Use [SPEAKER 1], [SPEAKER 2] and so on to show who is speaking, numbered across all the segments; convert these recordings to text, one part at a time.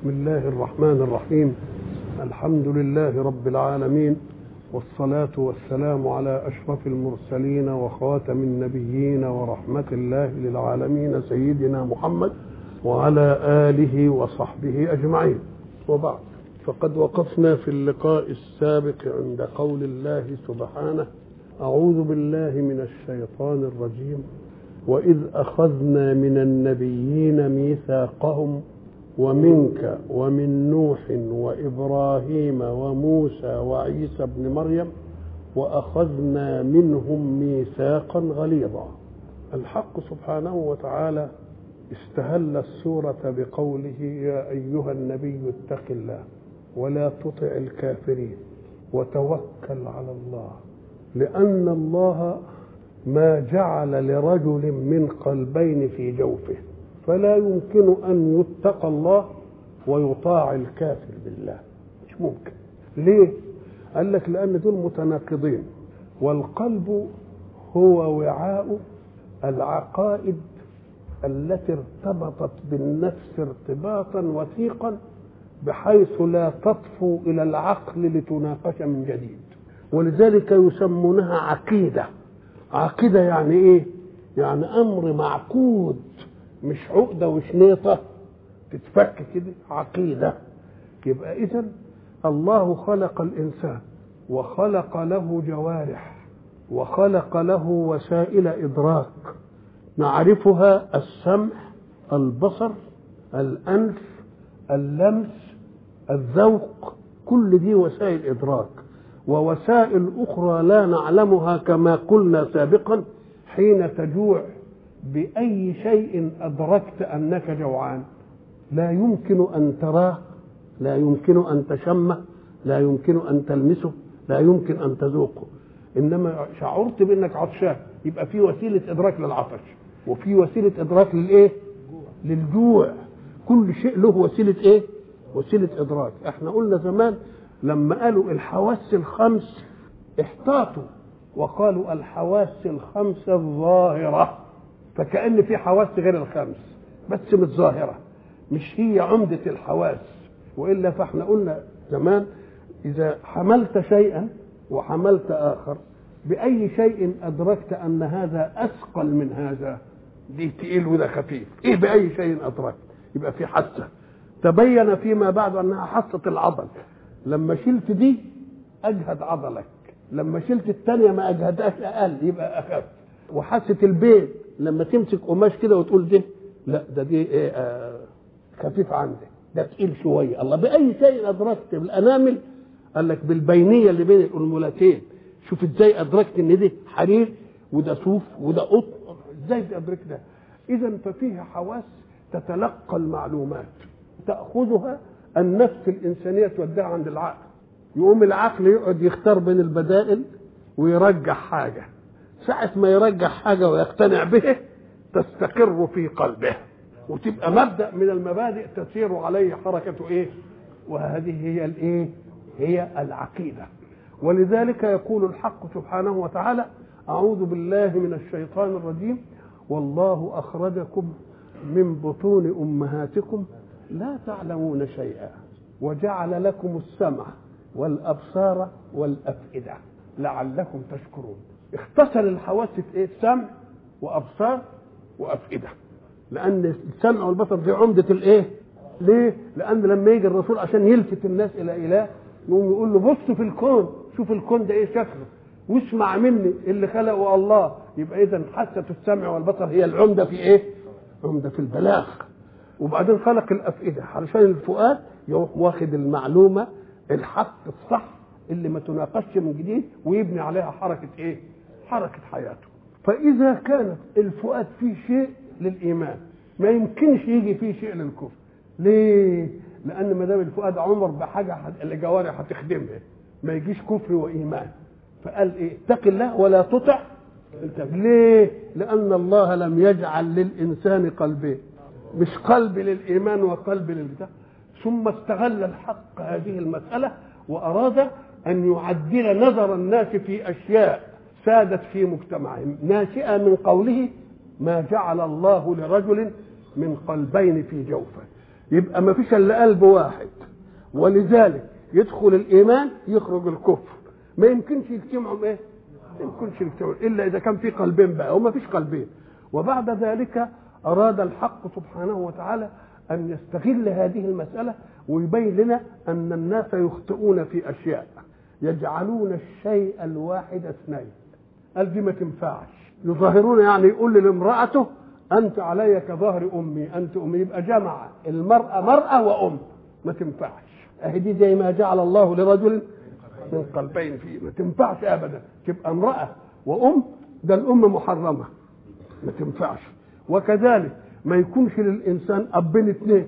[SPEAKER 1] بسم الله الرحمن الرحيم الحمد لله رب العالمين والصلاة والسلام على أشرف المرسلين وخاتم النبيين ورحمة الله للعالمين سيدنا محمد وعلى آله وصحبه أجمعين وبعد فقد وقفنا في اللقاء السابق عند قول الله سبحانه أعوذ بالله من الشيطان الرجيم وإذ أخذنا من النبيين ميثاقهم ومنك ومن نوح وإبراهيم وموسى وعيسى ابن مريم وأخذنا منهم ميثاقا غليظا الحق سبحانه وتعالى استهل السورة بقوله يا أيها النبي اتق الله ولا تطع الكافرين وتوكل على الله لأن الله ما جعل لرجل من قلبين في جوفه فلا يمكن أن يتقى الله ويطاع الكافر بالله مش ممكن ليه قال لك لأن دول متناقضين والقلب هو وعاء العقائد التي ارتبطت بالنفس ارتباطا وثيقا بحيث لا تطفو إلى العقل لتناقش من جديد ولذلك يسمونها عقيدة عقيدة يعني إيه؟ يعني أمر معقود مش عقده وشنيطه تتفك كده عقيده يبقى اذا الله خلق الانسان وخلق له جوارح وخلق له وسائل ادراك نعرفها السمع البصر الانف اللمس الذوق كل دي وسائل ادراك ووسائل اخرى لا نعلمها كما قلنا سابقا حين تجوع بأي شيء أدركت أنك جوعان لا يمكن أن تراه لا يمكن أن تشمه لا يمكن أن تلمسه لا يمكن أن تذوقه إنما شعرت بأنك عطشان يبقى في وسيلة إدراك للعطش وفي وسيلة إدراك للإيه؟ للجوع كل شيء له وسيلة إيه؟ وسيلة إدراك إحنا قلنا زمان لما قالوا الحواس الخمس احتاطوا وقالوا الحواس الخمس الظاهره فكأن في حواس غير الخمس بس مش ظاهرة مش هي عمدة الحواس وإلا فاحنا قلنا زمان إذا حملت شيئا وحملت آخر بأي شيء أدركت أن هذا أثقل من هذا دي تقيل وده خفيف إيه بأي شيء أدركت يبقى في حاسة تبين فيما بعد أنها حاسة العضل لما شلت دي أجهد عضلك لما شلت الثانية ما أجهدهاش أقل يبقى أخف وحاسة البيت لما تمسك قماش كده وتقول ده لا ده دي ايه آه خفيف عندك ده تقيل شويه الله باي شيء ادركت بالانامل قال لك بالبينيه اللي بين الانملتين شوف ازاي ادركت ان ده حرير وده صوف وده قطن ازاي ادركت ده اذا ففيه حواس تتلقى المعلومات تاخذها النفس الانسانيه توديها عند العقل يقوم العقل يقعد يختار بين البدائل ويرجح حاجه ساعة ما يرجح حاجة ويقتنع به تستقر في قلبه وتبقى مبدأ من المبادئ تسير عليه حركة ايه وهذه هي الايه هي العقيدة ولذلك يقول الحق سبحانه وتعالى أعوذ بالله من الشيطان الرجيم والله أخرجكم من بطون أمهاتكم لا تعلمون شيئا وجعل لكم السمع والأبصار والأفئدة لعلكم تشكرون اختصر الحواس في ايه؟ سمع وابصار وافئده. لان السمع والبصر دي عمده الايه؟ ليه؟ لان لما يجي الرسول عشان يلفت الناس الى اله يقوم يقول له بص في الكون، شوف الكون ده ايه شكله؟ واسمع مني اللي خلقه الله، يبقى اذا حاسه السمع والبصر هي العمده في ايه؟ عمده في البلاغ. وبعدين خلق الافئده علشان الفؤاد يروح واخد المعلومه الحق الصح اللي ما تناقشش من جديد ويبني عليها حركه ايه؟ حركة حياته فإذا كانت الفؤاد فيه شيء للإيمان ما يمكنش يجي فيه شيء للكفر ليه؟ لأن ما دام الفؤاد عمر بحاجة الجوارح هتخدمها ما يجيش كفر وإيمان فقال إيه؟ اتق الله ولا تطع ليه؟ لأن الله لم يجعل للإنسان قلبين مش قلب للإيمان وقلب للبتاع ثم استغل الحق هذه المسألة وأراد أن يعدل نظر الناس في أشياء سادت في مجتمعهم ناشئة من قوله ما جعل الله لرجل من قلبين في جوفه يبقى ما فيش الا قلب واحد ولذلك يدخل الايمان يخرج الكفر ما يمكنش يجتمعوا ايه ما يمكنش يجتمعوا الا اذا كان في قلبين بقى وما فيش قلبين وبعد ذلك اراد الحق سبحانه وتعالى ان يستغل هذه المساله ويبين لنا ان الناس يخطئون في اشياء يجعلون الشيء الواحد اثنين قال دي ما تنفعش يظاهرون يعني يقول لامرأته أنت علي كظهر أمي أنت أمي يبقى جمع المرأة مرأة وأم ما تنفعش أهي دي زي ما جعل الله لرجل من قلبين فيه ما تنفعش أبدا تبقى امرأة وأم ده الأم محرمة ما تنفعش وكذلك ما يكونش للإنسان أبين اثنين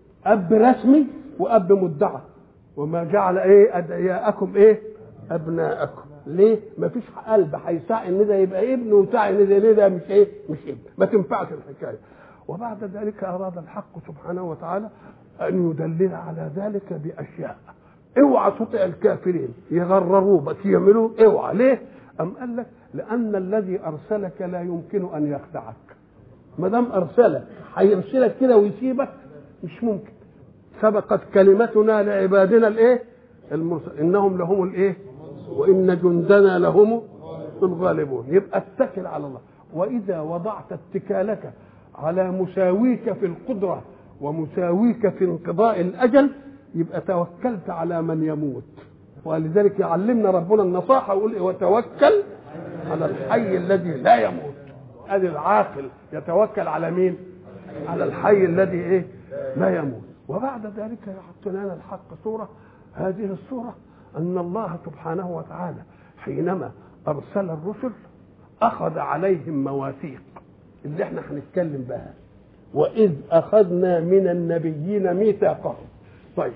[SPEAKER 1] أب رسمي وأب مدعى وما جعل إيه أدعياءكم إيه أبناءكم ليه؟ ما فيش قلب هيسعى ان ده يبقى ابن وسعى ان ده ده مش ايه؟ مش ابن، ما تنفعش الحكايه. وبعد ذلك اراد الحق سبحانه وتعالى ان يدلل على ذلك باشياء. اوعى تطع الكافرين يغرروه بس يعملوه اوعى ليه؟ أم قال لك لأن الذي أرسلك لا يمكن أن يخدعك. ما دام أرسلك هيرسلك كده ويسيبك مش ممكن. سبقت كلمتنا لعبادنا الايه؟ المرسل انهم لهم الايه؟ وان جندنا لهم الغالبون يبقى اتكل على الله واذا وضعت اتكالك على مساويك في القدره ومساويك في انقضاء الاجل يبقى توكلت على من يموت ولذلك يعلمنا ربنا النصاحه ويقول وتوكل على الحي الذي لا يموت ادي العاقل يتوكل على مين على الحي الذي ايه لا يموت وبعد ذلك يحط لنا الحق صوره هذه الصوره أن الله سبحانه وتعالى حينما أرسل الرسل أخذ عليهم مواثيق اللي احنا هنتكلم بها وإذ أخذنا من النبيين ميثاقهم طيب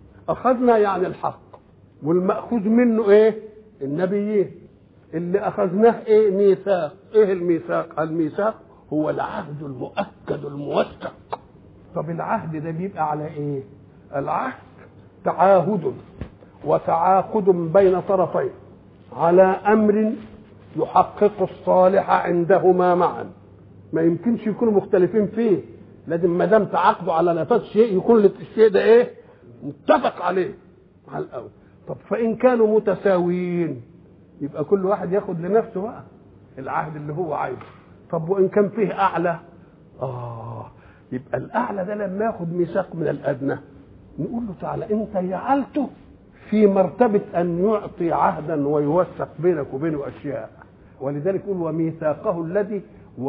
[SPEAKER 1] أخذنا يعني الحق والمأخوذ منه إيه؟ النبيين اللي أخذناه إيه؟ ميثاق إيه الميثاق؟ الميثاق هو العهد المؤكد الموثق طب العهد ده بيبقى على إيه؟ العهد تعاهد وتعاقد بين طرفين على امر يحقق الصالح عندهما معا ما يمكنش يكونوا مختلفين فيه لازم ما دام تعاقدوا على نفس شيء يكون الشيء ده ايه متفق عليه على الاول طب فان كانوا متساويين يبقى كل واحد ياخد لنفسه بقى العهد اللي هو عايزه طب وان كان فيه اعلى اه يبقى الاعلى ده لما ياخد ميثاق من الادنى نقول له تعالى انت جعلته في مرتبة أن يعطي عهدا ويوثق بينك وبينه أشياء ولذلك يقول وميثاقه الذي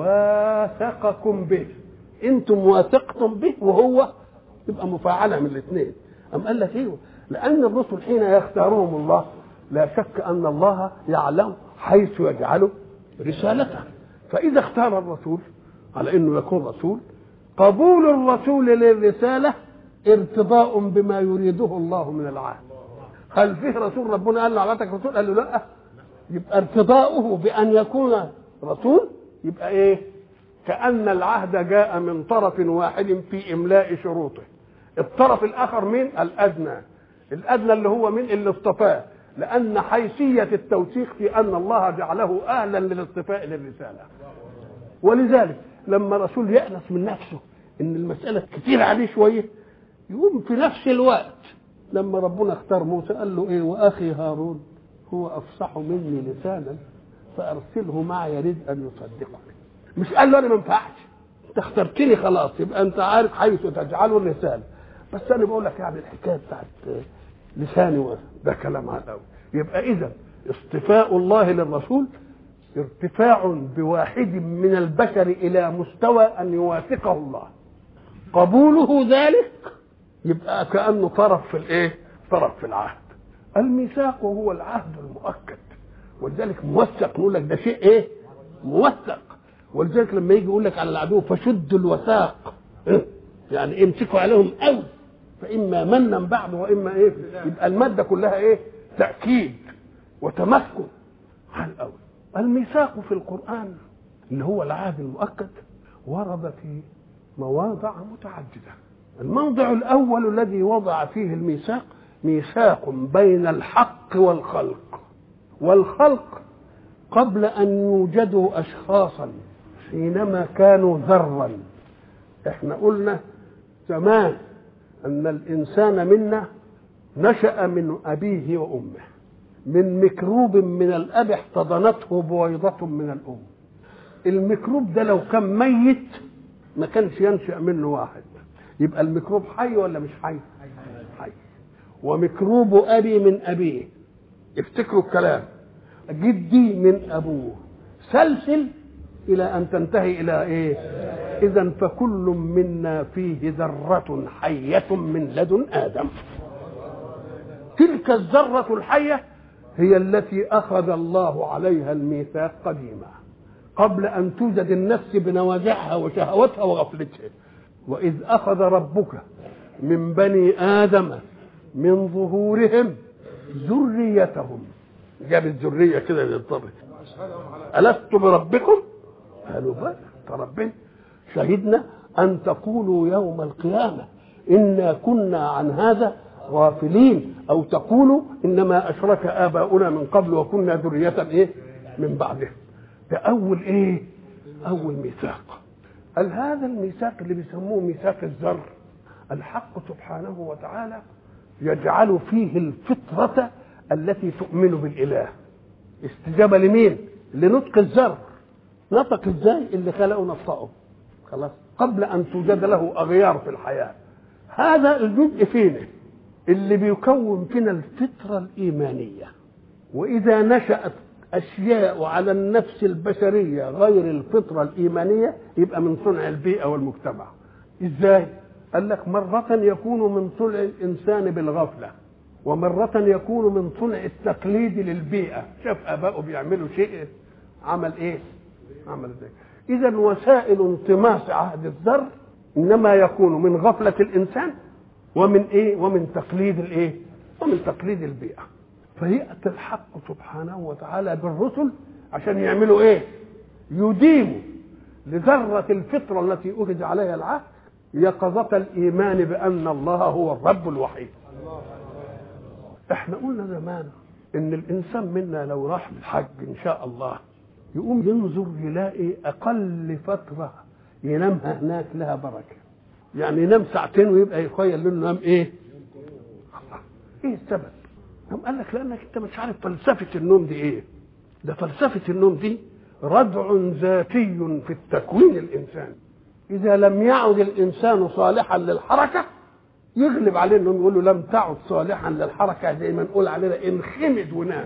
[SPEAKER 1] واثقكم به أنتم واثقتم به وهو يبقى مفاعلة من الاثنين أم قال لك ايوه لأن الرسل حين يختارهم الله لا شك أن الله يعلم حيث يجعله رسالته فإذا اختار الرسول على أنه يكون رسول قبول الرسول للرسالة ارتضاء بما يريده الله من العهد هل فيه رسول ربنا قال له عملتك رسول قال له لا يبقى ارتضاؤه بان يكون رسول يبقى ايه كان العهد جاء من طرف واحد في املاء شروطه الطرف الاخر مين الادنى الادنى اللي هو مين اللي اصطفاه لان حيثيه التوثيق في ان الله جعله اهلا للاصطفاء للرساله ولذلك لما رسول يأنس من نفسه ان المساله كتير عليه شويه يقوم في نفس الوقت لما ربنا اختار موسى قال له ايه واخي هارون هو افصح مني لسانا فارسله معي يريد ان يصدقني مش قال له انا ما ينفعش انت اخترتني خلاص يبقى انت عارف حيث تجعله الرساله بس انا بقول لك يعني الحكايه بتاعت لساني ده كلام على الاول يبقى اذا اصطفاء الله للرسول ارتفاع بواحد من البشر الى مستوى ان يوافقه الله قبوله ذلك يبقى كانه طرف في الايه طرف في العهد الميثاق هو العهد المؤكد ولذلك موثق نقول لك ده شيء ايه موثق ولذلك لما يجي يقول لك على العدو فشدوا الوثاق يعني امسكوا عليهم قوي فاما منا بعد واما ايه يبقى الماده كلها ايه تاكيد وتمكن على الاول الميثاق في القران اللي هو العهد المؤكد ورد في مواضع متعدده الموضع الاول الذي وضع فيه الميثاق ميثاق بين الحق والخلق والخلق قبل ان يوجدوا اشخاصا حينما كانوا ذرا احنا قلنا زمان أن الإنسان منا نشأ من أبيه وأمه من ميكروب من الأب احتضنته بويضة من الأم الميكروب ده لو كان ميت ما كانش ينشأ منه واحد يبقى الميكروب حي ولا مش حي حي وميكروب أبي من أبيه افتكروا الكلام جدي من أبوه سلسل إلى أن تنتهي إلى إيه إذا فكل منا فيه ذرة حية من لدن آدم تلك الذرة الحية هي التي أخذ الله عليها الميثاق قديما قبل أن توجد النفس بنوازعها وشهوتها وغفلتها وإذ أخذ ربك من بني آدم من ظهورهم ذريتهم جاب الذرية كده للطبع ألست بربكم؟ قالوا بلى ربنا شهدنا أن تقولوا يوم القيامة إنا كنا عن هذا غافلين أو تقولوا إنما أشرك آباؤنا من قبل وكنا ذرية إيه؟ من بعدهم ده أول إيه؟ أول ميثاق قال هذا الميثاق اللي بيسموه ميثاق الذر الحق سبحانه وتعالى يجعل فيه الفطرة التي تؤمن بالإله استجابة لمين؟ لنطق الذر نطق ازاي اللي خلقه نطقه خلاص قبل ان توجد له اغيار في الحياه هذا الجزء فينا اللي بيكون فينا الفطره الايمانيه واذا نشات اشياء على النفس البشريه غير الفطره الايمانيه يبقى من صنع البيئه والمجتمع ازاي قال لك مره يكون من صنع الانسان بالغفله ومره يكون من صنع التقليد للبيئه شاف ابائه بيعملوا شيء عمل ايه عمل ذلك اذا وسائل انطماس عهد الذر انما يكون من غفله الانسان ومن ايه ومن تقليد الايه ومن تقليد البيئه فياتي الحق سبحانه وتعالى بالرسل عشان يعملوا ايه يديموا لذرة الفطرة التي أخذ عليها العهد يقظة الإيمان بأن الله هو الرب الوحيد احنا قلنا زمان ان الانسان منا لو راح الحج ان شاء الله يقوم ينظر يلاقي اقل فتره ينامها هناك لها بركه يعني ينام ساعتين ويبقى يخيل انه نام ايه ايه السبب قام قال لك لانك انت مش عارف فلسفه النوم دي ايه ده فلسفه النوم دي ردع ذاتي في التكوين الانساني اذا لم يعد الانسان صالحا للحركه يغلب عليه انهم يقولوا لم تعد صالحا للحركه زي ما نقول علينا انخمد ونام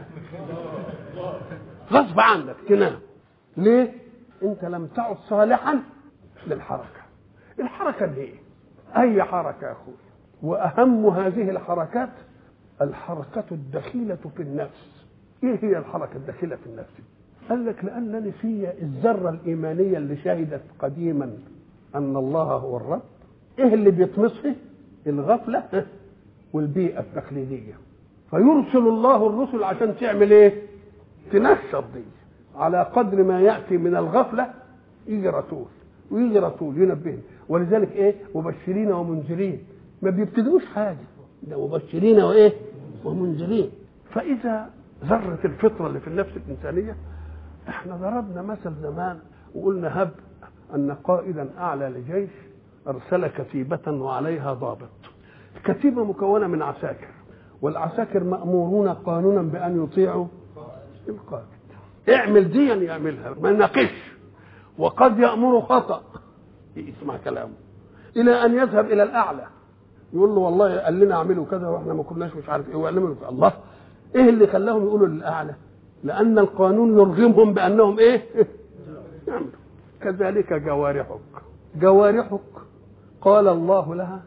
[SPEAKER 1] غصب عنك تنام ليه؟ انت لم تعد صالحا للحركه الحركه دي ايه؟ اي حركه يا اخوي واهم هذه الحركات الحركه الدخيله في النفس ايه هي الحركه الدخيله في النفس قال لك لانني في الذره الايمانيه اللي شهدت قديما ان الله هو الرب ايه اللي بيطمسه الغفله والبيئه التقليديه فيرسل الله الرسل عشان تعمل ايه تنشط دي على قدر ما ياتي من الغفله يجي رسول ويجي رسول ينبهنا ولذلك ايه مبشرين ومنذرين ما بيبتدئوش حاجه ده مبشرين وايه ومنذرين فاذا ذره الفطره اللي في النفس الانسانيه احنا ضربنا مثل زمان وقلنا هب ان قائدا اعلى لجيش ارسل كتيبه وعليها ضابط الكتيبه مكونه من عساكر والعساكر مامورون قانونا بان يطيعوا القائد اعمل دي يعملها ما يناقش وقد يامر خطا يسمع كلامه الى ان يذهب الى الاعلى يقول له والله قال لنا اعملوا كذا واحنا ما كناش مش عارف ايه ويعلموا الله ايه اللي خلاهم يقولوا للاعلى لان القانون يرغمهم بانهم ايه يعملوا كذلك جوارحك جوارحك قال الله لها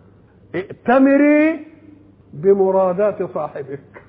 [SPEAKER 1] ائتمري بمرادات صاحبك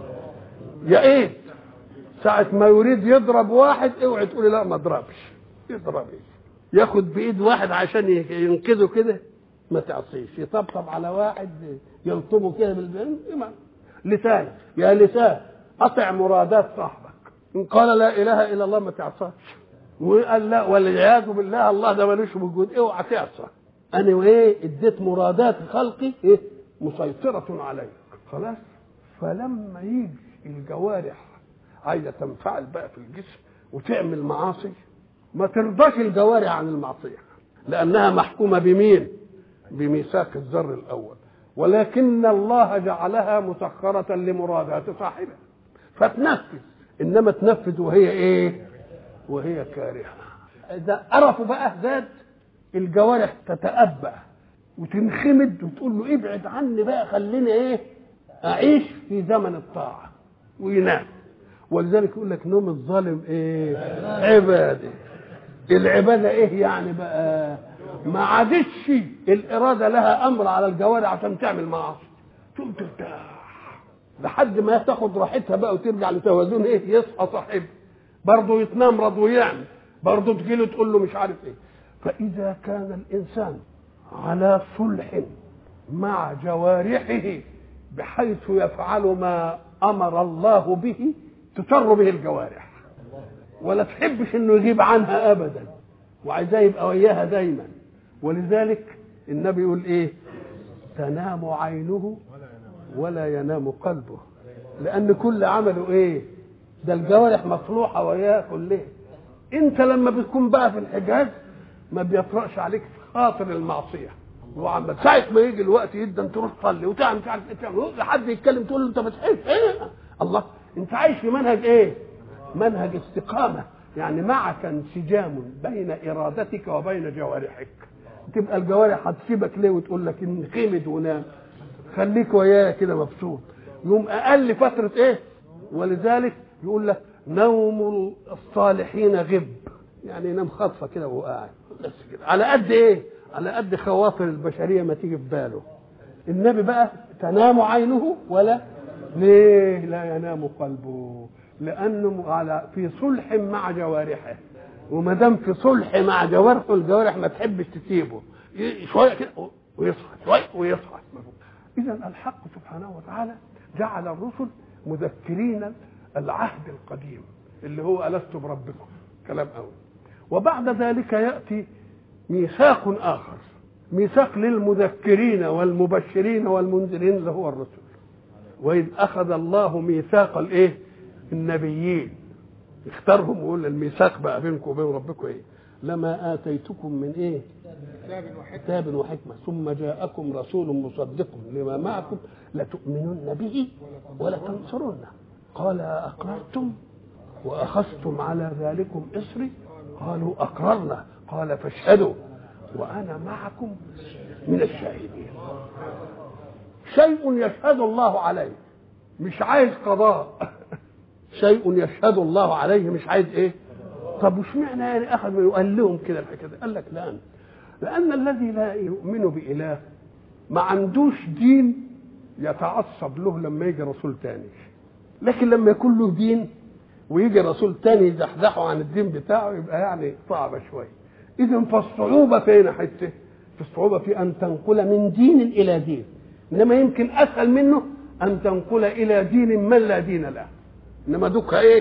[SPEAKER 1] يا ايه ساعة ما يريد يضرب واحد اوعي تقولي لا ما اضربش يضرب ايه ياخد بايد واحد عشان ينقذه كده ما تعصيش يطبطب على واحد يلطمه كده بالبين لسان يا لسان اطع مرادات صاحبك ان قال لا اله الا الله ما تعصاش وقال لا والعياذ بالله الله ده ملوش وجود اوعى تعصى انا وايه اديت مرادات خلقي ايه مسيطرة عليك خلاص فلما يجي الجوارح عايزه تنفعل بقى في الجسم وتعمل معاصي ما ترضاش الجوارح عن المعصيه لانها محكومه بمين؟ بميثاق الذر الاول ولكن الله جعلها مسخرة لمرادات صاحبها فتنفذ إنما تنفذ وهي إيه وهي كارهة إذا قرفوا بقى زاد الجوارح تتأبى وتنخمد وتقول له ابعد عني بقى خليني ايه اعيش في زمن الطاعه وينام ولذلك يقول لك نوم الظالم ايه عباده العباده ايه يعني بقى ما عادتش الاراده لها امر على الجوارح عشان تعمل معاصي تقوم ترتاح لحد ما تاخد راحتها بقى وترجع لتوازن ايه يصحى صاحبه برضه يتنمرض ويعمل برضه تجيله تقول له مش عارف ايه فاذا كان الانسان على صلح مع جوارحه بحيث يفعل ما امر الله به تسر به الجوارح ولا تحبش انه يجيب عنها ابدا وعايزاه يبقى وياها دايما ولذلك النبي يقول ايه تنام عينه ولا ينام قلبه لان كل عمله ايه ده الجوارح مصلوحه وياه كلها انت لما بتكون بقى في الحجاز ما بيطرقش عليك خاطر المعصيه وعم ساعة ما يجي الوقت جدا تروح تصلي وتعمل مش عارف ايه تعمل حد يتكلم تقول له انت بتحس ايه الله انت عايش في منهج ايه؟ منهج استقامه يعني معك انسجام بين ارادتك وبين جوارحك تبقى الجوارح هتسيبك ليه وتقول لك ان قيمد ونام خليك ويايا كده مبسوط يوم اقل فتره ايه ولذلك يقول لك نوم الصالحين غب يعني ينام خطفه كده وهو قاعد بس كده على قد ايه على قد خواطر البشريه ما تيجي في باله النبي بقى تنام عينه ولا ليه لا ينام قلبه لانه على في صلح مع جوارحه وما دام في صلح مع جوارحه الجوارح ما تحبش تسيبه شويه كده ويصحى شويه ويصحى اذا الحق سبحانه وتعالى جعل الرسل مذكرين العهد القديم اللي هو الست بربكم كلام قوي وبعد ذلك ياتي ميثاق اخر ميثاق للمذكرين والمبشرين والمنذرين اللي هو الرسل واذ اخذ الله ميثاق الايه النبيين اختارهم ويقول الميثاق بقى بينكم وبين ربكم ايه لما اتيتكم من ايه كتاب وحكمه ثم جاءكم رسول مصدق لما معكم لتؤمنن به ولا تنصرنه قال اقررتم واخذتم على ذلكم اصري قالوا اقررنا قال فاشهدوا وانا معكم من الشاهدين شيء يشهد الله عليه مش عايز قضاء شيء يشهد الله عليه مش عايز ايه طب وش معنى يعني اخذ وقال لهم كده الحكايه قال لك لان لان الذي لا يؤمن باله ما عندوش دين يتعصب له لما يجي رسول تاني لكن لما يكون له دين ويجي رسول تاني يزحزحه عن الدين بتاعه يبقى يعني صعبة شوية إذا فالصعوبة فين حتة؟ في الصعوبة في أن تنقل من دين إلى دين إنما يمكن أسهل منه أن تنقل إلى دين من لا دين له إنما دوك إيه؟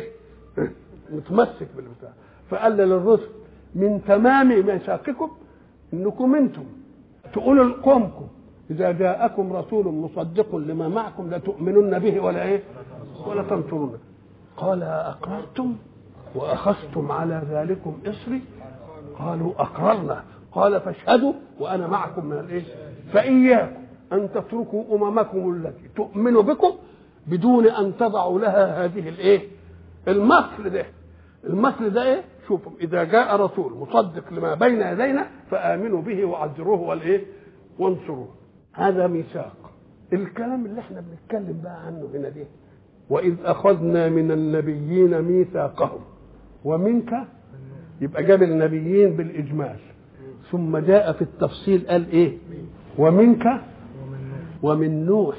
[SPEAKER 1] متمسك بالبتاع فقال للرسل من تمام ميثاقكم انكم انتم تقولوا لقومكم اذا جاءكم رسول مصدق لما معكم لتؤمنن به ولا ايه ولا تنصرونه قال اقررتم واخذتم على ذلكم اصري قالوا اقررنا قال فاشهدوا وانا معكم من الايه فاياكم ان تتركوا اممكم التي تؤمن بكم بدون ان تضعوا لها هذه الايه المصل ده المصل ده ايه شوفوا اذا جاء رسول مصدق لما بين يدينا فامنوا به وعزروه والايه وانصروه هذا ميثاق الكلام اللي احنا بنتكلم بقى عنه هنا ده واذ اخذنا من النبيين ميثاقهم ومنك يبقى جاب النبيين بالاجمال ثم جاء في التفصيل قال ايه ومنك ومن نوح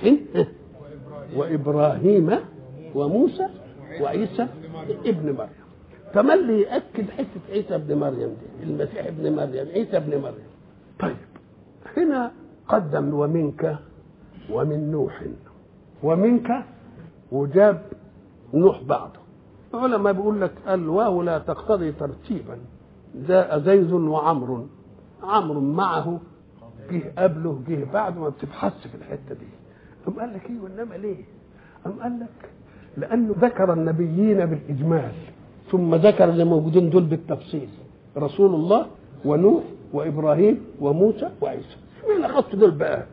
[SPEAKER 1] وابراهيم وموسى وعيسى ابن مريم تملي ياكد حته عيسى ابن مريم دي المسيح ابن مريم عيسى ابن مريم طيب هنا قدم ومنك ومن نوح ومنك وجاب نوح بعده العلماء بيقول لك الواو لا تقتضي ترتيبا جاء زيد وعمر عمرو معه جه قبله جه بعده ما بتبحثش في الحته دي قام قال لك ايه وانما ليه؟ قام قال لك لانه ذكر النبيين بالاجمال ثم ذكر اللي موجودين دول بالتفصيل رسول الله ونوح وابراهيم وموسى وعيسى مين اخذت دول بقى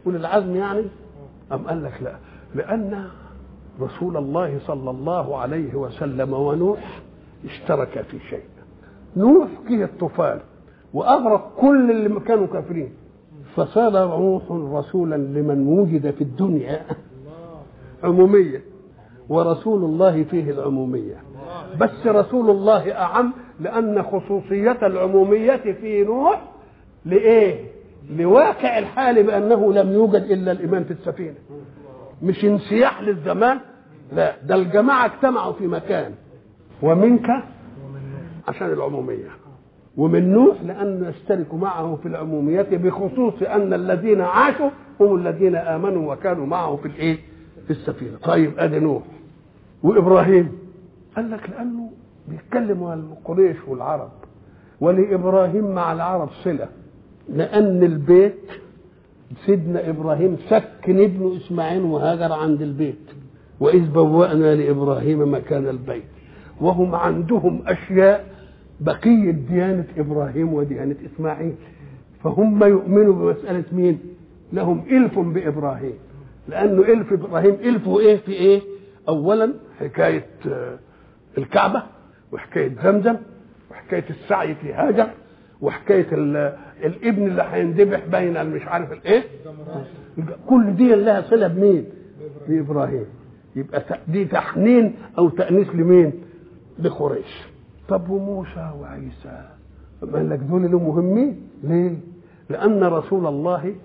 [SPEAKER 1] أولي العزم يعني أم قال لك لا لأن رسول الله صلى الله عليه وسلم ونوح اشتركا في شيء نوح جه الطوفان وأغرق كل اللي كانوا كافرين فصار نوح رسولا لمن وجد في الدنيا عمومية ورسول الله فيه العمومية بس رسول الله أعم لأن خصوصية العمومية في نوح لإيه؟ لواقع الحال بأنه لم يوجد إلا الإيمان في السفينة مش انسياح للزمان لا ده الجماعة اجتمعوا في مكان ومنك عشان العمومية ومن نوح لأن يشترك معه في العمومية بخصوص أن الذين عاشوا هم الذين آمنوا وكانوا معه في الإيه؟ في السفينة طيب أدي نوح وإبراهيم قال لك لأنه بيتكلم عن قريش والعرب ولإبراهيم مع العرب صلة لأن البيت سيدنا إبراهيم سكن ابنه إسماعيل وهاجر عند البيت وإذ بوأنا لإبراهيم مكان البيت وهم عندهم أشياء بقية ديانة إبراهيم وديانة إسماعيل فهم يؤمنوا بمسألة مين لهم إلف بإبراهيم لأنه إلف إبراهيم إلفه إيه في إيه أولا حكاية الكعبة وحكاية زمزم وحكاية السعي في هاجر وحكاية الابن اللي هيندبح بين المش عارف الايه كل دي لها صلة بمين بإبراهيم يبقى دي تحنين أو تأنيس لمين لقريش طب وموسى وعيسى قال لك دول له مهمين ليه لأن رسول الله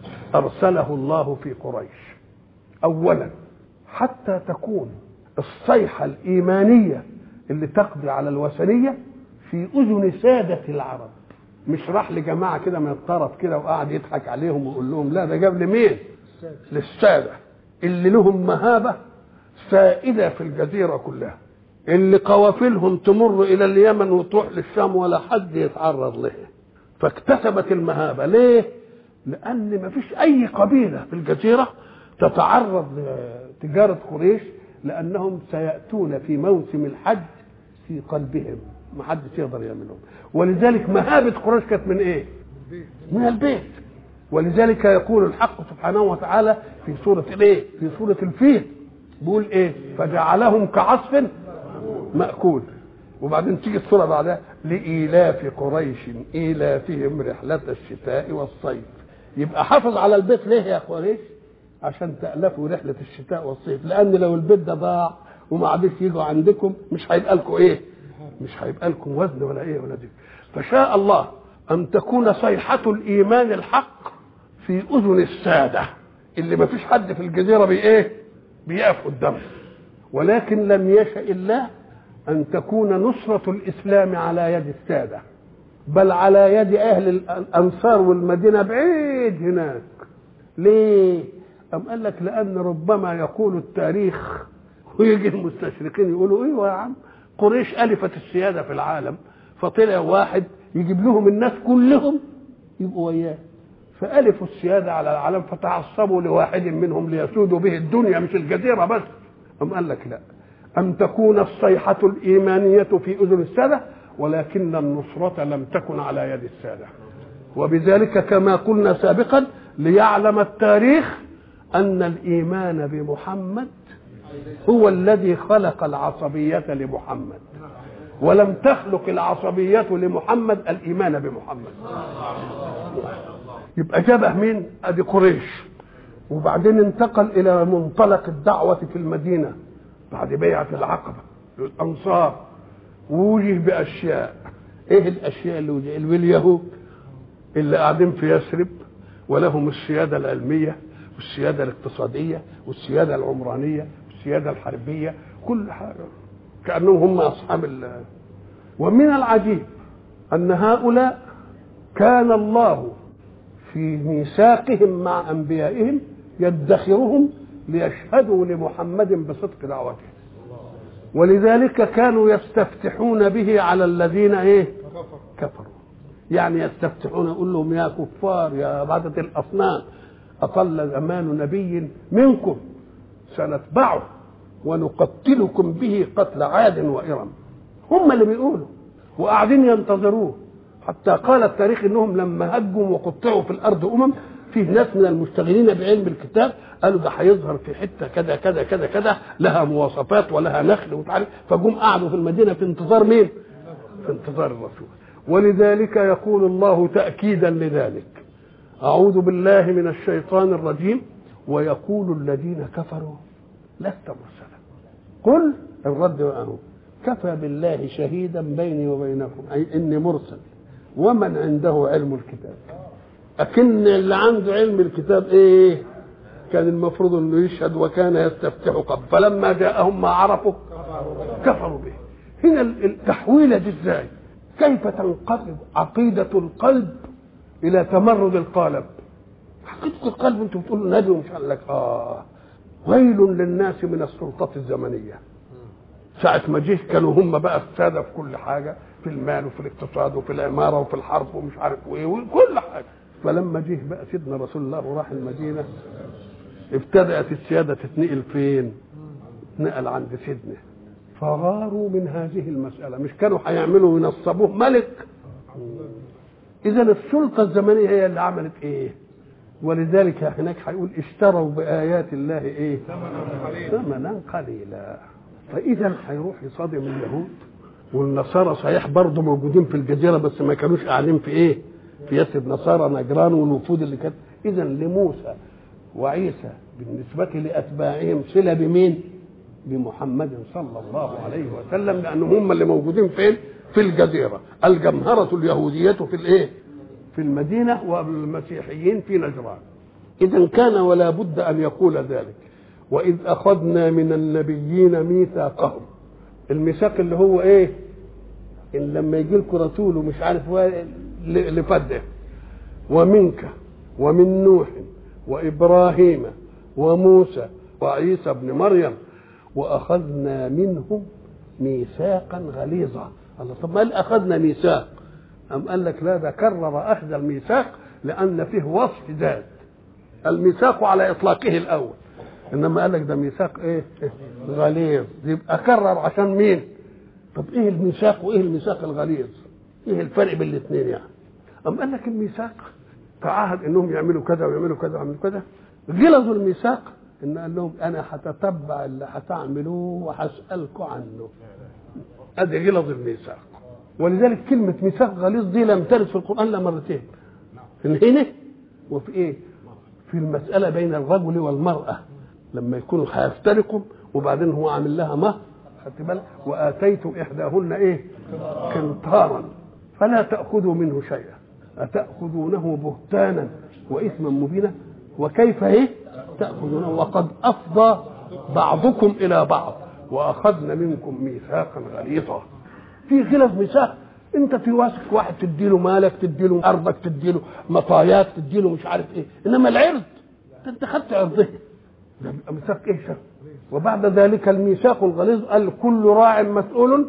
[SPEAKER 1] أرسله الله في قريش أولا حتى تكون الصيحة الإيمانية اللي تقضي على الوثنية في أذن سادة العرب مش راح لجماعة كده من الطرف كده وقعد يضحك عليهم ويقول لهم لا ده جاب لمين؟ للسادة اللي لهم مهابة سائدة في الجزيرة كلها اللي قوافلهم تمر إلى اليمن وتروح للشام ولا حد يتعرض لها فاكتسبت المهابة ليه؟ لأن ما فيش أي قبيلة في الجزيرة تتعرض لتجارة قريش لأنهم سيأتون في موسم الحج في قلبهم ما حدش يقدر يعملهم ولذلك مهابة قريش كانت من ايه من البيت ولذلك يقول الحق سبحانه وتعالى في سورة الايه في سورة الفيل بيقول ايه فجعلهم كعصف مأكول وبعدين تيجي السورة بعدها لإيلاف قريش إيلافهم رحلة الشتاء والصيف يبقى حافظ على البيت ليه يا قريش عشان تألفوا رحلة الشتاء والصيف لأن لو البيت ده ضاع وما عادش يجوا عندكم مش هيبقى لكم ايه مش هيبقى لكم وزن ولا ايه ولا دي فشاء الله ان تكون صيحة الايمان الحق في اذن السادة اللي ما فيش حد في الجزيرة بايه بيقف قدامه ولكن لم يشأ الله ان تكون نصرة الاسلام على يد السادة بل على يد اهل الانصار والمدينة بعيد هناك ليه أم قال لك لأن ربما يقول التاريخ ويجي المستشرقين يقولوا ايوه يا عم قريش الفت السياده في العالم فطلع واحد يجيب لهم الناس كلهم يبقوا وياه فالفوا السياده على العالم فتعصبوا لواحد منهم ليسودوا به الدنيا مش الجزيره بس أم قال لك لا أن تكون الصيحة الإيمانية في أذن السادة ولكن النصرة لم تكن على يد السادة وبذلك كما قلنا سابقا ليعلم التاريخ أن الإيمان بمحمد هو الذي خلق العصبية لمحمد ولم تخلق العصبية لمحمد الإيمان بمحمد يبقى جابه مين أدي قريش وبعدين انتقل إلى منطلق الدعوة في المدينة بعد بيعة العقبة الأنصار ووجه بأشياء إيه الأشياء اللي وجه اليهود اللي قاعدين في يثرب ولهم السيادة العلمية والسيادة الاقتصادية والسيادة العمرانية والسيادة الحربية كل حاجة كأنهم هم أصحاب ال ومن العجيب أن هؤلاء كان الله في ميثاقهم مع أنبيائهم يدخرهم ليشهدوا لمحمد بصدق دعوته ولذلك كانوا يستفتحون به على الذين ايه كفروا يعني يستفتحون يقول لهم يا كفار يا عبادة الأصنام أطل زمان نبي منكم سنتبعه ونقتلكم به قتل عاد وإرم هم اللي بيقولوا وقاعدين ينتظروه حتى قال التاريخ انهم لما هجوا وقطعوا في الارض امم فيه ناس من المشتغلين بعلم الكتاب قالوا ده هيظهر في حته كذا كذا كذا كذا لها مواصفات ولها نخل وتعالى فجم قعدوا في المدينه في انتظار مين؟ في انتظار الرسول ولذلك يقول الله تاكيدا لذلك اعوذ بالله من الشيطان الرجيم ويقول الذين كفروا لست مرسلا قل الرد اهو كفى بالله شهيدا بيني وبينكم اي اني مرسل ومن عنده علم الكتاب أكن اللي عنده علم الكتاب إيه كان المفروض أنه يشهد وكان يستفتح قبل فلما جاءهم ما عرفوا كفروا به هنا التحويلة دي إزاي كيف تنقلب عقيدة القلب إلى تمرد القالب عقيدة القلب أنتم بتقولوا نبي ومش قال لك آه ويل للناس من السلطات الزمنية ساعة ما جه كانوا هم بقى السادة في كل حاجة في المال وفي الاقتصاد وفي العمارة وفي الحرب ومش عارف ايه وكل حاجة فلما جه بقى سيدنا رسول الله وراح المدينة ابتدأت السيادة تتنقل فين؟ نقل عند سيدنا فغاروا من هذه المسألة مش كانوا هيعملوا ينصبوه ملك إذا السلطة الزمنية هي اللي عملت إيه؟ ولذلك هناك هيقول اشتروا بآيات الله إيه؟ ثمنا قليلا فإذا هيروح يصادم اليهود والنصارى صحيح برضه موجودين في الجزيرة بس ما كانوش قاعدين في إيه؟ في يثرب نصارى نجران والوفود اللي كانت إذا لموسى وعيسى بالنسبة لأتباعهم صلة بمين؟ بمحمد صلى الله عليه وسلم لأنهم هم اللي موجودين فين؟ في الجزيرة الجمهرة اليهودية في الإيه؟ في المدينة والمسيحيين في نجران إذا كان ولا بد أن يقول ذلك وإذ أخذنا من النبيين ميثاقهم الميثاق اللي هو إيه؟ إن لما يجي لكم رسول ومش عارف لفده ومنك ومن نوح وإبراهيم وموسى وعيسى ابن مريم وأخذنا منهم ميثاقا غليظا الله طب ما قال أخذنا ميثاق أم قال لك لا ده كرر أخذ الميثاق لأن فيه وصف ذات الميثاق على إطلاقه الأول إنما قال لك ده ميثاق إيه غليظ يبقى كرر عشان مين طب إيه الميثاق وإيه الميثاق الغليظ إيه الفرق بين الاثنين يعني أم قال لك الميثاق تعهد إنهم يعملوا كذا ويعملوا كذا ويعملوا كذا غلظوا الميثاق إن قال لهم أنا هتتبع اللي هتعملوه وهسألكم عنه ادي غلظ الميثاق ولذلك كلمة ميثاق غليظ دي لم ترد في القرآن إلا مرتين في هنا وفي إيه؟ في المسألة بين الرجل والمرأة لما يكونوا هيفترقوا وبعدين هو عامل لها مهر خدت بالك وآتيت إحداهن إيه؟ قنطارا فلا تأخذوا منه شيئا أتأخذونه بهتانا وإثما مبينا وكيف إيه؟ تأخذونه وقد أفضى بعضكم إلى بعض واخذنا منكم ميثاقا غليظا في غلظ ميثاق انت في واثق واحد تديله مالك تديله ارضك تديله مطاياك تديله مش عارف ايه انما العرض انت خدت عرضه ده بيبقى ميثاق ايه شر وبعد ذلك الميثاق الغليظ قال كل راع مسؤول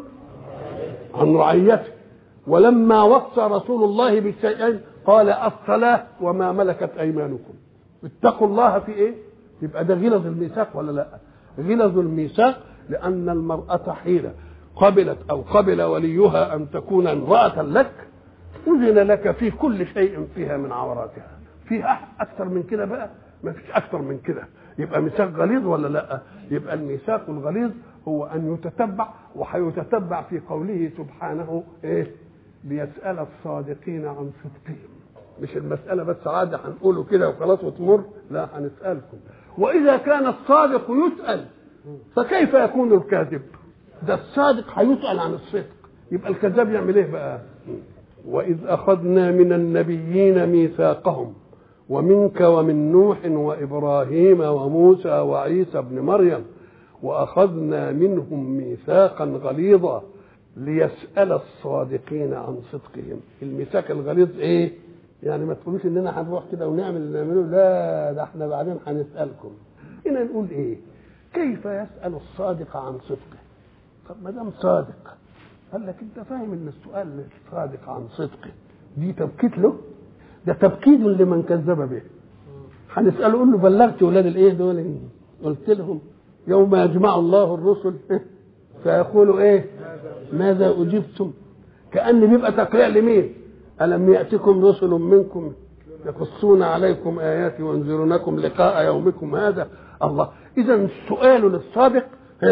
[SPEAKER 1] عن رعيته ولما وصى رسول الله بالشيئين قال الصلاه وما ملكت ايمانكم اتقوا الله في ايه يبقى ده غلظ الميثاق ولا لا غلظ الميثاق لأن المرأة حين قبلت أو قبل وليها أن تكون امرأة لك أذن لك في كل شيء فيها من عوراتها فيها أكثر من كده بقى ما فيش أكثر من كده يبقى ميثاق غليظ ولا لا يبقى الميثاق الغليظ هو أن يتتبع وهيتتبع في قوله سبحانه إيه ليسأل الصادقين عن صدقهم مش المسألة بس عادة هنقوله كده وخلاص وتمر لا هنسألكم وإذا كان الصادق يسأل فكيف يكون الكاذب ده الصادق هيسأل عن الصدق يبقى الكذاب يعمل ايه بقى وإذ أخذنا من النبيين ميثاقهم ومنك ومن نوح وإبراهيم وموسى وعيسى ابن مريم وأخذنا منهم ميثاقا غليظا ليسأل الصادقين عن صدقهم الميثاق الغليظ ايه يعني ما تقولوش اننا هنروح كده ونعمل اللي نعمله لا ده احنا بعدين هنسألكم هنا نقول ايه كيف يسأل الصادق عن صدقه طب ما دام صادق قال لك انت فاهم ان السؤال الصادق عن صدقه دي تبكيت له ده تبكيد لمن كذب به هنسأله قول له بلغت ولاد الايه دول قلت لهم يوم يجمع الله الرسل فيقولوا ايه ماذا اجبتم كأن بيبقى تقريع لمين ألم يأتكم رسل منكم يقصون عليكم آياتي وينذرونكم لقاء يومكم هذا الله إذا السؤال للصادق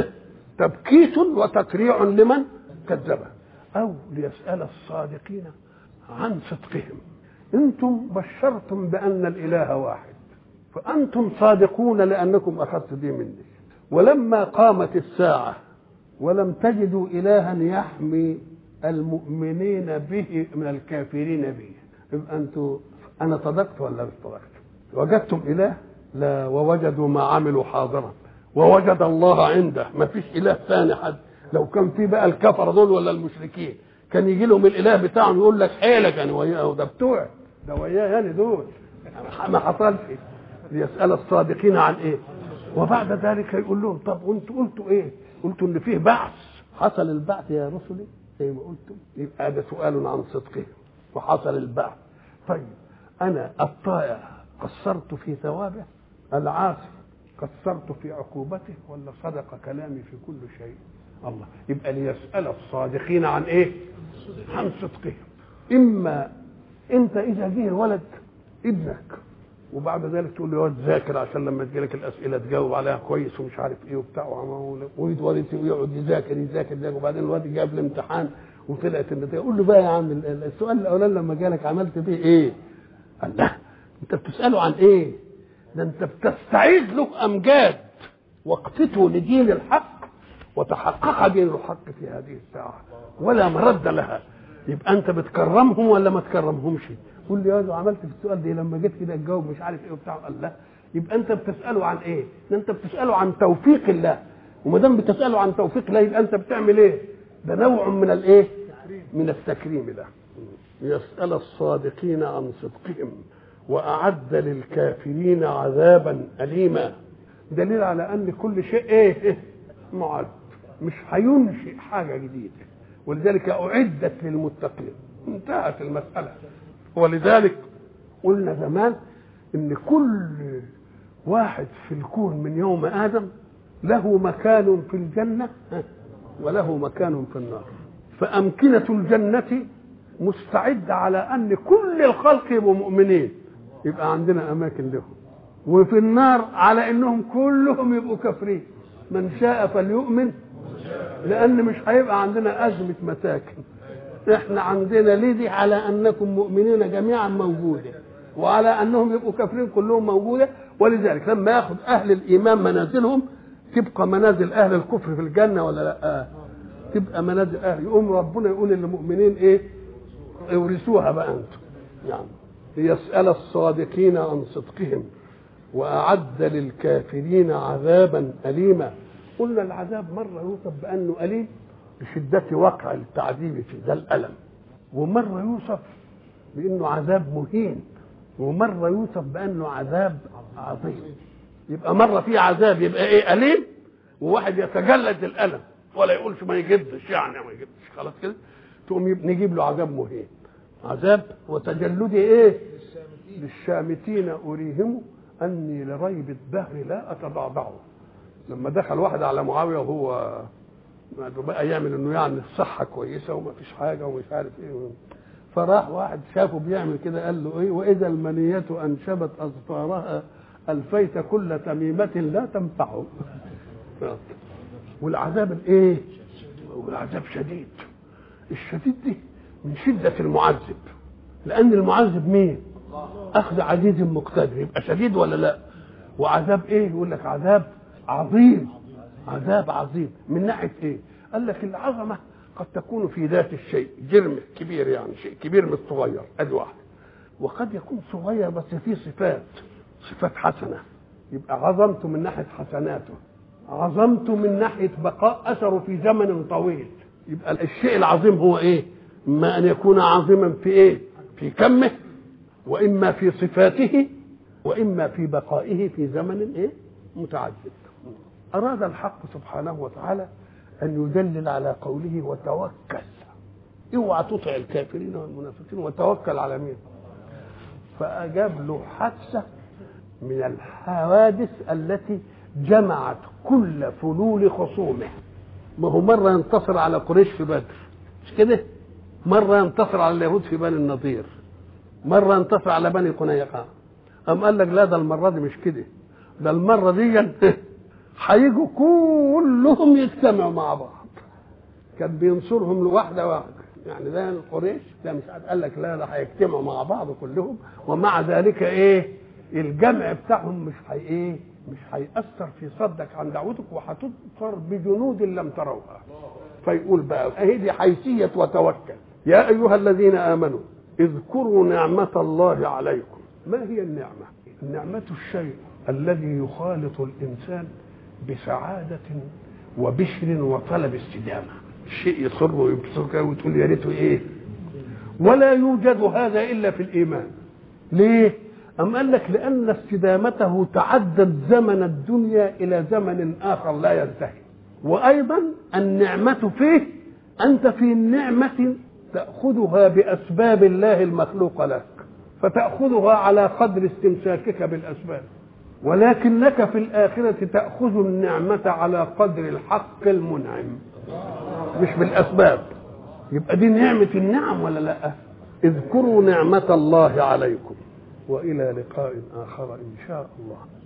[SPEAKER 1] تبكيت وتكريع لمن كذبه أو ليسأل الصادقين عن صدقهم أنتم بشرتم بأن الإله واحد فأنتم صادقون لأنكم أخذت دي مني ولما قامت الساعة ولم تجدوا إلها يحمي المؤمنين به من الكافرين به يبقى أنتم أنا صدقت ولا مش صدقت وجدتم إله لا ووجدوا ما عملوا حاضرا ووجد الله عنده ما فيش إله ثاني حد لو كان في بقى الكفر دول ولا المشركين كان يجي لهم الاله بتاعهم يقول لك حيلك انا وياه ده بتوع ده وياه يعني دول ما حصلش ليسال الصادقين عن ايه وبعد ذلك يقول لهم طب وانتوا قلتوا ايه قلتوا ان فيه بعث حصل البعث يا رسلي زي ما قلتم يبقى هذا سؤال عن صدقهم وحصل البعث طيب انا الطائع قصرت في ثوابه العاصي قصرت في عقوبته ولا صدق كلامي في كل شيء الله يبقى ليسأل الصادقين عن ايه عن صدقهم اما انت اذا جه ولد ابنك وبعد ذلك تقول له يقعد ذاكر عشان لما تجيلك الاسئله تجاوب عليها كويس ومش عارف ايه وبتاع ويريد ولد يقعد يذاكر يذاكر يذاكر وبعدين الواد جاب الامتحان وطلعت النتيجه قول له بقى يا عم السؤال الاولاني لما جالك عملت بيه ايه؟ قال لا انت بتساله عن ايه؟ ده انت بتستعيد له امجاد وقفته لدين الحق وتحقق دين الحق في هذه الساعة ولا مرد لها يبقى أنت بتكرمهم ولا ما تكرمهمش قول لي يا عملت في السؤال ده لما جيت كده تجاوب مش عارف ايه وبتاع قال لا يبقى انت بتساله عن ايه؟ ده انت بتساله عن توفيق الله وما دام بتساله عن توفيق الله يبقى انت بتعمل ايه؟ ده نوع من الايه؟ من التكريم ده يسأل الصادقين عن صدقهم وأعد للكافرين عذابا أليما دليل على أن كل شيء إيه؟ معد مش هينشئ حاجه جديده ولذلك اعدت للمتقين انتهت المساله ولذلك قلنا زمان ان كل واحد في الكون من يوم ادم له مكان في الجنه وله مكان في النار فامكنه الجنه مستعده على ان كل الخلق يبقوا مؤمنين يبقى عندنا اماكن لهم وفي النار على انهم كلهم يبقوا كافرين من شاء فليؤمن لان مش هيبقى عندنا ازمه مساكن احنا عندنا ليه دي على انكم مؤمنين جميعا موجوده وعلى انهم يبقوا كافرين كلهم موجوده ولذلك لما ياخذ اهل الايمان منازلهم تبقى منازل اهل الكفر في الجنه ولا لا تبقى منازل اهل يقوم ربنا يقول للمؤمنين ايه اورثوها بقى انتم يعني ليسال الصادقين عن صدقهم واعد للكافرين عذابا اليما قلنا العذاب مره يوصف بانه اليم بشده وقع التعذيب فيه ده الالم ومره يوصف بانه عذاب مهين ومره يوصف بانه عذاب عظيم يبقى مره في عذاب يبقى ايه اليم وواحد يتجلد الالم ولا يقولش ما يجدش يعني ما يجدش خلاص كده تقوم نجيب له عذاب مهين عذاب وتجلدي ايه للشامتين اريهم اني لريب الدهر لا اتضعضعه لما دخل واحد على معاويه وهو بقى يعمل انه يعني الصحه كويسه وما فيش حاجه ومش عارف ايه فراح واحد شافه بيعمل كده قال له ايه واذا المنيه انشبت اظفارها الفيت كل تميمه لا تنفعه والعذاب الايه والعذاب شديد الشديد دي من شده المعذب لان المعذب مين اخذ عزيز مقتدر يبقى شديد ولا لا وعذاب ايه يقول لك عذاب عظيم عذاب عظيم من ناحيه ايه قال لك العظمه قد تكون في ذات الشيء جرم كبير يعني شيء كبير من الصغير ادي واحد وقد يكون صغير بس فيه صفات صفات حسنه يبقى عظمته من ناحيه حسناته عظمته من ناحيه بقاء اثره في زمن طويل يبقى الشيء العظيم هو ايه اما ان يكون عظيما في ايه في كمه واما في صفاته واما في بقائه في زمن ايه متعدد اراد الحق سبحانه وتعالى ان يدلل على قوله وتوكل اوعى تطع الكافرين والمنافقين وتوكل على مين فاجاب له حادثه من الحوادث التي جمعت كل فلول خصومه ما هو مره ينتصر على قريش في بدر مش كده مره ينتصر على اليهود في بني النضير مرة انتصر على بني قنيقة أم قال لك لا ده المرة دي مش كده ده المرة دي هيجوا كلهم يجتمعوا مع بعض كان بينصرهم لواحدة واحدة يعني ده القريش ده مش عارف قال لك لا ده هيجتمعوا مع بعض كلهم ومع ذلك ايه الجمع بتاعهم مش هي ايه مش هيأثر في صدك عن دعوتك وهتظفر بجنود لم تروها فيقول بقى اهي دي حيثية وتوكل يا أيها الذين آمنوا اذكروا نعمة الله عليكم ما هي النعمة النعمة الشيء الذي يخالط الإنسان بسعادة وبشر وطلب استدامة شيء يصر ويبصرك وتقول يا ريته ايه ولا يوجد هذا الا في الايمان ليه أم قال لك لأن استدامته تعدت زمن الدنيا إلى زمن آخر لا ينتهي وأيضا النعمة فيه أنت في النعمة تأخذها بأسباب الله المخلوق لك فتأخذها على قدر استمساكك بالأسباب ولكنك في الآخرة تأخذ النعمة على قدر الحق المنعم مش بالأسباب يبقى دي نعمة النعم ولا لا اذكروا نعمة الله عليكم وإلى لقاء آخر إن شاء الله